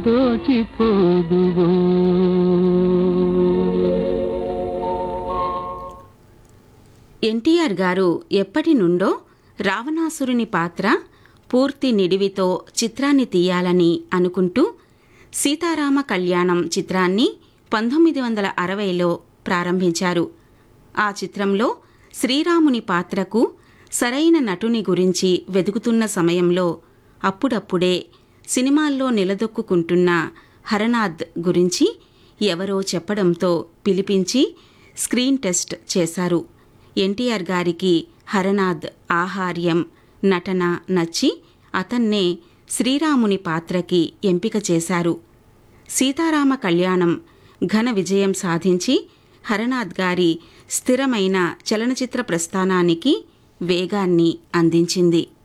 దోచిపోదువో ఎన్టీఆర్ గారు ఎప్పటి నుండో రావణాసురుని పాత్ర పూర్తి నిడివితో చిత్రాన్ని తీయాలని అనుకుంటూ సీతారామ కళ్యాణం చిత్రాన్ని పంతొమ్మిది వందల అరవైలో ప్రారంభించారు ఆ చిత్రంలో శ్రీరాముని పాత్రకు సరైన నటుని గురించి వెతుకుతున్న సమయంలో అప్పుడప్పుడే సినిమాల్లో నిలదొక్కుంటున్న హరనాథ్ గురించి ఎవరో చెప్పడంతో పిలిపించి స్క్రీన్ టెస్ట్ చేశారు ఎన్టీఆర్ గారికి హరనాథ్ ఆహార్యం నటన నచ్చి అతన్నే శ్రీరాముని పాత్రకి ఎంపిక చేశారు సీతారామ కళ్యాణం ఘన విజయం సాధించి హరనాథ్ గారి స్థిరమైన చలనచిత్ర ప్రస్థానానికి వేగాన్ని అందించింది